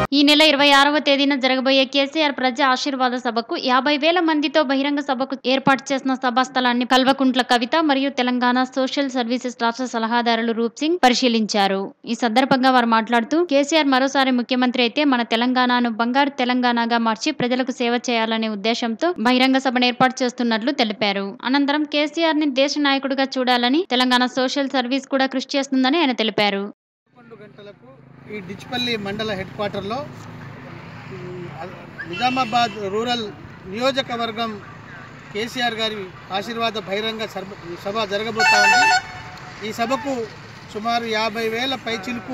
ఈ నెల ఇరవై ఆరవ తేదీన జరగబోయే కేసీఆర్ ప్రజా ఆశీర్వాద సభకు యాభై వేల మందితో బహిరంగ సభకు ఏర్పాటు చేసిన సభా స్థలాన్ని కల్వకుంట్ల కవిత మరియు తెలంగాణ సోషల్ సర్వీసెస్ రాష్ట్ర సలహాదారులు రూప్ సింగ్ పరిశీలించారు ఈ సందర్భంగా వారు మాట్లాడుతూ కేసీఆర్ మరోసారి ముఖ్యమంత్రి అయితే మన తెలంగాణను బంగారు తెలంగాణగా మార్చి ప్రజలకు సేవ చేయాలనే ఉద్దేశంతో బహిరంగ సభను ఏర్పాటు చేస్తున్నట్లు తెలిపారు అనంతరం కేసీఆర్ ని దేశ నాయకుడిగా చూడాలని తెలంగాణ సోషల్ సర్వీస్ కూడా కృషి చేస్తుందని ఆయన తెలిపారు పదకొండు గంటలకు ఈ డిచ్పల్లి మండల హెడ్ క్వార్టర్లో ఉమ్, అ- నిజామాబాద్ రూరల్ నియోజకవర్గం కేసీఆర్ గారి ఆశీర్వాద బహిరంగ సర్బ- సభ జరగబోతా ఉంది ఈ సభకు సుమారు యాభై వేల పైచిలుకు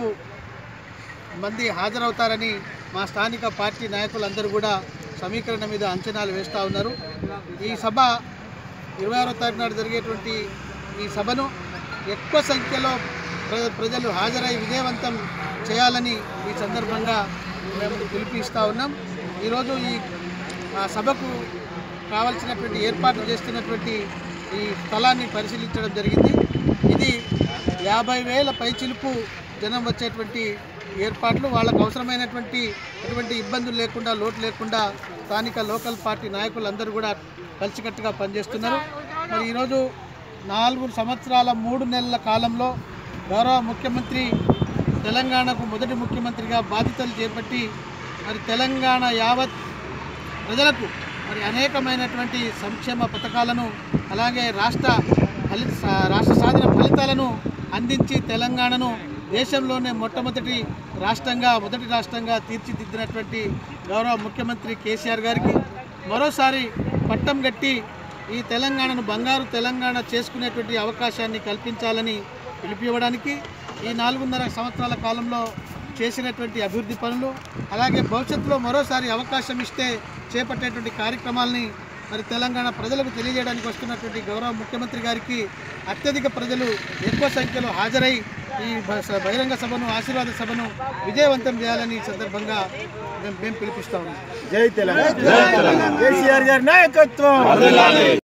మంది హాజరవుతారని మా స్థానిక పార్టీ నాయకులందరూ కూడా సమీకరణ మీద అంచనాలు వేస్తూ ఉన్నారు ఈ సభ ఇరవై ఆరో తారీఖు నాడు జరిగేటువంటి ఈ సభను ఎక్కువ సంఖ్యలో ప్ర- ప్రజలు హాజరై విజయవంతం చేయాలని ఈ సందర్భంగా మేము పిలిపిస్తూ ఉన్నాం ఈరోజు ఈ ఆ సభకు కావలసినటువంటి ఏర్పాట్లు చేస్తున్నటువంటి ఈ స్థలాన్ని పరిశీలించడం జరిగింది ఇది యాభై వేల పైచిలుకు జనం వచ్చేటువంటి ఏర్పాట్లు వాళ్ళకు అవసరమైనటువంటి ఎటువంటి ఇబ్బందులు లేకుండా లోటు లేకుండా స్థానిక లోకల్ పార్టీ నాయకులందరూ కూడా కలిసికట్టుగా పనిచేస్తున్నారు మరి ఈరోజు నాలుగు సంవత్సరాల మూడు నెలల కాలంలో గౌరవ ముఖ్యమంత్రి తెలంగాణకు మొదటి ముఖ్యమంత్రిగా బాధ్యతలు చేపట్టి మరి తెలంగాణ యావత్ ప్రజలకు మరి అనేకమైనటువంటి సంక్షేమ పథకాలను అలాగే రాష్ట్ర ఫలి రాష్ట్ర సాధన ఫలితాలను అందించి తెలంగాణను దేశంలోనే మొట్టమొదటి రాష్ట్రంగా మొదటి రాష్ట్రంగా తీర్చిదిద్దినటువంటి గౌరవ ముఖ్యమంత్రి కేసీఆర్ గారికి మరోసారి పట్టం గట్టి ఈ తెలంగాణను బంగారు తెలంగాణ చేసుకునేటువంటి అవకాశాన్ని కల్పించాలని పిలిపివ్వడానికి ఈ నాలుగున్నర సంవత్సరాల కాలంలో చేసినటువంటి అభివృద్ధి పనులు అలాగే భవిష్యత్తులో మరోసారి అవకాశం ఇస్తే చేపట్టేటువంటి కార్యక్రమాలని మరి తెలంగాణ ప్రజలకు తెలియజేయడానికి వస్తున్నటువంటి గౌరవ ముఖ్యమంత్రి గారికి అత్యధిక ప్రజలు ఎక్కువ సంఖ్యలో హాజరై ఈ బ- స- బహిరంగ సభను ఆశీర్వాద సభను విజయవంతం చేయాలని ఈ సందర్భంగా మేము మేము పిలిపిస్తా ఉన్నాం జై తెలంగాణ కేసీఆర్ గారి నాయకత్వం